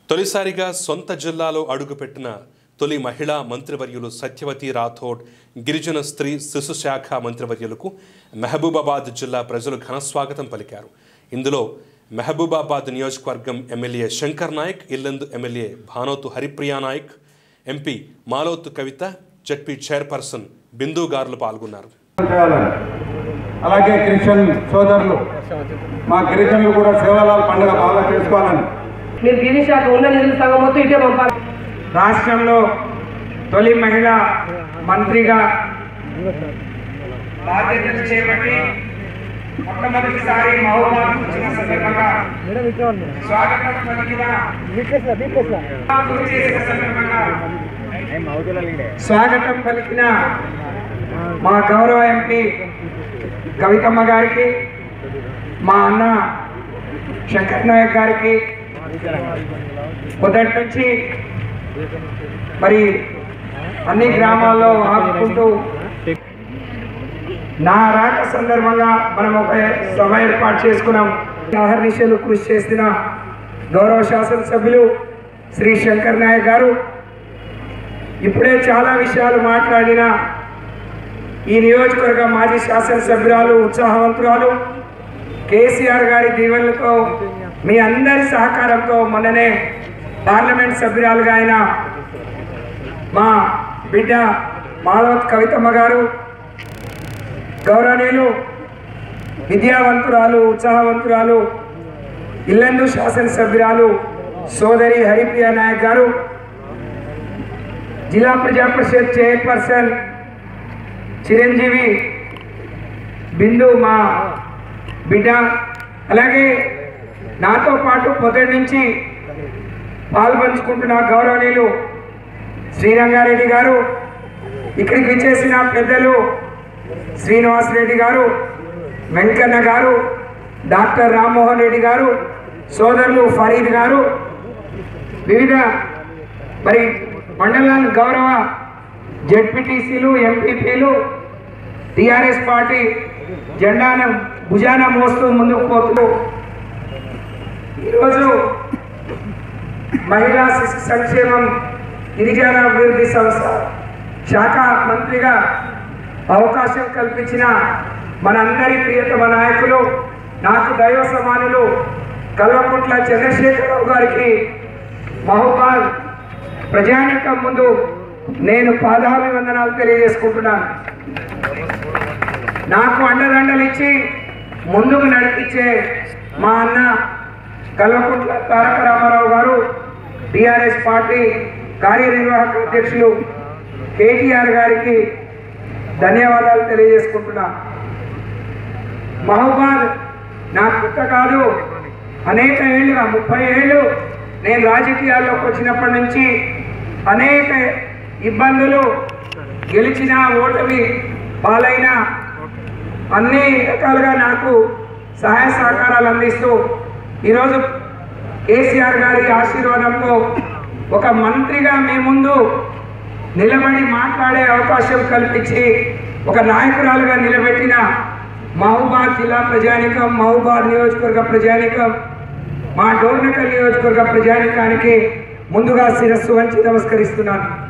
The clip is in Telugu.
తొలిసారిగా సొంత జిల్లాలో అడుగుపెట్టిన తొలి మహిళా మంత్రివర్యులు సత్యవతి రాథోడ్ గిరిజన స్త్రీ శిశు శాఖ మంత్రివర్యులకు మహబూబాబాద్ జిల్లా ప్రజలు ఘనస్వాగతం పలికారు ఇందులో మహబూబాబాద్ నియోజకవర్గం MLA Shankar Nayak Yellandu MLA Banothu Haripriya Nayak MP Maloth Kavitha ZP chairperson Bindu గారులు పాల్గొన్నారు చేయాలని అలాగే క్రిస్టియన్ సోదరులు మా గిరిజనులు కూడా సేవలాల పండుగ బాగా చేసుకోవాలని మీరు గిరి శాఖ ఉన్న నిధులు సగం మొత్తం ఇటే పంపాలి రాష్ట్రంలో తొలి మహిళ మంత్రిగా బాధ్యతలు చేపట్టి మొట్టమొదటిసారి మహబూబాద్ వచ్చిన సందర్భంగా స్వాగతం పలికిన గుర్తు చేసిన సందర్భంగా స్వాగతం పలికిన మా గౌరవ ఎంపీ కవితమ్మ గారికి మా అన్న శంకర్ నాయక్ గారికి మొదటి నుంచి మరి అన్ని గ్రామాల్లో ఆపుకుంటూ నా రాక సందర్భంగా మనం ఒక సభ ఏర్పాటు చేసుకున్నాం అహర్నిశలు కృషి చేసిన గౌరవ శాసనసభ్యులు శ్రీ శంకర్ నాయక్ గారు ఇప్పుడే చాలా విషయాలు మాట్లాడిన ఈ నియోజకవర్గ మాజీ శాసనసభ్యురాలు ఉత్సాహవంతురాలు కేసీఆర్ గారి దీవెనలతో మీ అందరి సహకారంతో మొన్ననే పార్లమెంట్ సభ్యురాలుగా అయిన మా బిడ్డ మాధవత్ కవితమ్మ గారు గౌరవనీయులు విద్యావంతురాలు ఉత్సాహవంతురాలు ఇల్లందు శాసనసభ్యురాలు సోదరి హరిప్రియ నాయక్ గారు జిల్లా ప్రజా పరిషత్ చైర్పర్సన్ చిరంజీవి బిందు మా బిడ్డ అలాగే నాతో పాటు మొదటి నుంచి పాల్పంచుకుంటున్న గౌరవనీయులు శ్రీరంగారెడ్డి గారు ఇక్కడికి విచ్చేసిన పెద్దలు శ్రీనివాసరెడ్డి గారు వెంకన్న గారు డాక్టర్ రామ్మోహన్ రెడ్డి గారు సోదరులు ఫరీద్ గారు వివిధ మరి మండలాన్ని గౌరవ జెడ్పీటీసీలు ఎంపీపీలు టీఆర్ఎస్ పార్టీ జెండాను భుజాన మోస్తూ ముందుకు పోతూ ఈరోజు మహిళా శిశు సంక్షేమం గిరిజన అభివృద్ధి సంస్థ శాఖ మంత్రిగా అవకాశం కల్పించిన మనందరి ప్రియతమ నాయకులు నాకు దైవ సమానులు కల్వకుంట్ల చంద్రశేఖరరావు గారికి మహబాద్ ప్రజానికం ముందు నేను పాదాభివందనాలు తెలియజేసుకుంటున్నాను నాకు అండదండలు ఇచ్చి ముందుకు నడిపించే మా అన్న కల్వకుంట్ల తారక రామారావు గారు టిఆర్ఎస్ పార్టీ కార్యనిర్వాహక అధ్యక్షులు కేటీఆర్ గారికి ధన్యవాదాలు తెలియజేసుకుంటున్నా మహబాద్ నా పుట్ట కాదు అనేక ఏళ్ళుగా ముప్పై ఏళ్ళు నేను రాజకీయాల్లోకి వచ్చినప్పటి నుంచి అనేక ఇబ్బందులు గెలిచిన ఓటమి పాలైన అన్ని రకాలుగా నాకు సహాయ సహకారాలు అందిస్తూ ఈరోజు కేసీఆర్ గారి ఆశీర్వాదంతో ఒక మంత్రిగా మీ ముందు నిలబడి మాట్లాడే అవకాశం కల్పించి ఒక నాయకురాలుగా నిలబెట్టిన మహబూబాద్ జిల్లా ప్రజానికం మహబూబాద్ నియోజకవర్గ ప్రజానికం మా డోర్నకల్ నియోజకవర్గ ప్రజానికానికి ముందుగా శిరస్సు వంచి నమస్కరిస్తున్నాను